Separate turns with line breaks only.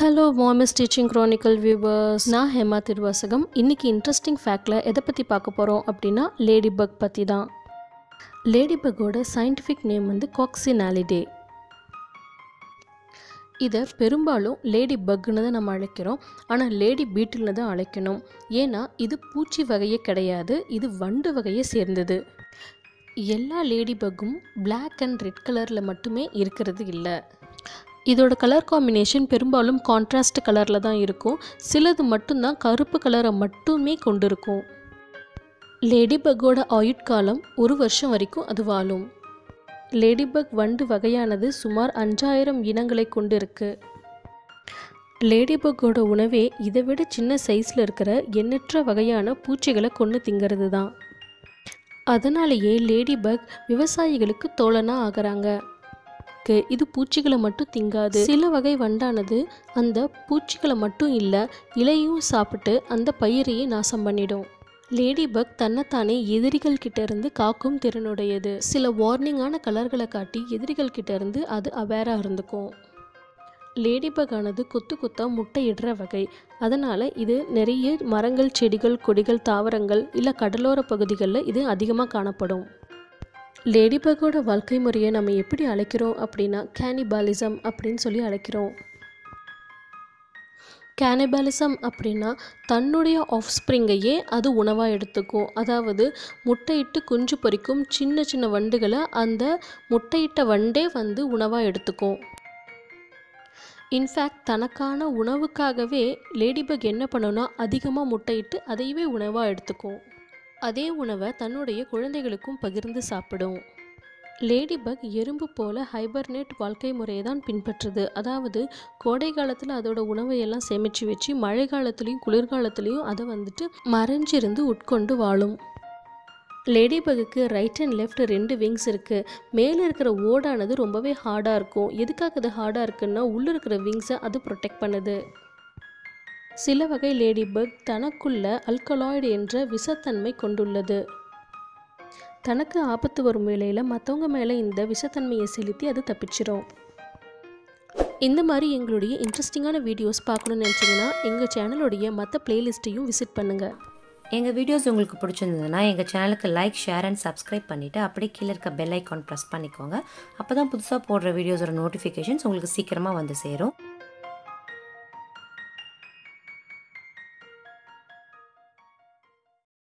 hello mommy's teaching chronicle viewers நான் ஹேமா திருவாசகம் இன்னைக்கு interesting ஃபேக்டில் எதை பற்றி பார்க்க போகிறோம் அப்படின்னா லேடி பக் பற்றி தான் லேடி பக்கோட சயின்டிஃபிக் நேம் வந்து காக்சினாலிடே இதை பெரும்பாலும் லேடி பக்னு தான் நம்ம அழைக்கிறோம் ஆனால் லேடி பீட்டில்னு தான் அழைக்கணும் ஏன்னா இது பூச்சி வகையே கிடையாது இது வண்டு வகையை சேர்ந்தது எல்லா லேடி பக்கும் பிளாக் அண்ட் ரெட் கலரில் மட்டுமே இருக்கிறது இல்லை இதோட கலர் காம்பினேஷன் பெரும்பாலும் கான்ட்ராஸ்ட் கலரில் தான் இருக்கும் சிலது மட்டும்தான் கருப்பு கலரை மட்டுமே கொண்டிருக்கும் லேடி பக்கோட ஆயுட்காலம் ஒரு வருஷம் வரைக்கும் அது வாழும் லேடிபக் வண்டு வகையானது சுமார் அஞ்சாயிரம் இனங்களை கொண்டிருக்கு லேடிபக்கோட உணவே இதை விட சின்ன சைஸில் இருக்கிற எண்ணற்ற வகையான பூச்சிகளை கொண்டு திங்கிறது தான் அதனாலேயே லேடிபக் விவசாயிகளுக்கு தோழனாக ஆகிறாங்க இது பூச்சிகளை மட்டும் திங்காது சில வகை வண்டானது அந்த பூச்சிகளை மட்டும் இல்லை இலையும் சாப்பிட்டு அந்த பயிரையே நாசம் பண்ணிடும் லேடிபக் தன்னைத்தானே எதிரிகள் கிட்ட இருந்து காக்கும் திறனுடையது சில வார்னிங்கான கலர்களை காட்டி எதிரிகள் கிட்ட இருந்து அது அவேராக இருந்துக்கும் லேடிபக் ஆனது கொத்து கொத்தா முட்டையிடுற வகை அதனால் இது நிறைய மரங்கள் செடிகள் கொடிகள் தாவரங்கள் இல்லை கடலோர பகுதிகளில் இது அதிகமாக காணப்படும் லேடிபக்கோட வாழ்க்கை முறையை நம்ம எப்படி அழைக்கிறோம் அப்படின்னா கேனிபாலிசம் அப்படின்னு சொல்லி அழைக்கிறோம் கேனிபாலிசம் அப்படின்னா தன்னுடைய ஆஃப் ஸ்ப்ரிங்கையே அது உணவாக எடுத்துக்கும் அதாவது முட்டையிட்டு குஞ்சு பொறிக்கும் சின்ன சின்ன வண்டுகளை அந்த முட்டையிட்ட வண்டே வந்து உணவாக எடுத்துக்கும் இன்ஃபேக்ட் தனக்கான உணவுக்காகவே லேடிபக் என்ன பண்ணுன்னா அதிகமாக முட்டையிட்டு அதையவே உணவாக எடுத்துக்கும் அதே உணவை தன்னுடைய குழந்தைகளுக்கும் பகிர்ந்து சாப்பிடும் லேடிபக் எறும்பு போல ஹைபர்னேட் வாழ்க்கை முறையை தான் பின்பற்றுது அதாவது கோடை காலத்தில் அதோட உணவை எல்லாம் சேமித்து வச்சு மழை காலத்துலேயும் குளிர்காலத்துலேயும் அதை வந்துட்டு மறைஞ்சிருந்து உட்கொண்டு வாழும் லேடிபகுக்கு ரைட் அண்ட் லெஃப்ட் ரெண்டு விங்ஸ் இருக்குது மேலே இருக்கிற ஓடானது ரொம்பவே ஹார்டாக இருக்கும் எதுக்காக அது ஹார்டாக இருக்குன்னா உள்ளே இருக்கிற விங்ஸை அது ப்ரொடெக்ட் பண்ணுது சில வகை லேடிபக் தனக்குள்ள அல்கலாய்டு என்ற விஷத்தன்மை கொண்டுள்ளது தனக்கு ஆபத்து வரும் வேளையில் மற்றவங்க மேலே இந்த விஷத்தன்மையை செலுத்தி அது தப்பிச்சிரும் இந்த மாதிரி எங்களுடைய இன்ட்ரெஸ்டிங்கான வீடியோஸ் பார்க்கணுன்னு நினச்சிங்கன்னா எங்கள் சேனலுடைய மற்ற பிளேலிஸ்ட்டையும் விசிட் பண்ணுங்கள்
எங்கள் வீடியோஸ் உங்களுக்கு பிடிச்சிருந்ததுன்னா எங்கள் சேனலுக்கு லைக் ஷேர் அண்ட் சப்ஸ்கிரைப் பண்ணிவிட்டு அப்படியே கீழே இருக்க பெல் ஐக்கான் ப்ரெஸ் பண்ணிக்கோங்க அப்போ தான் புதுசாக போடுற வீடியோஸோட நோட்டிஃபிகேஷன்ஸ் உங்களுக்கு சீக்கிரமாக வந்து சேரும்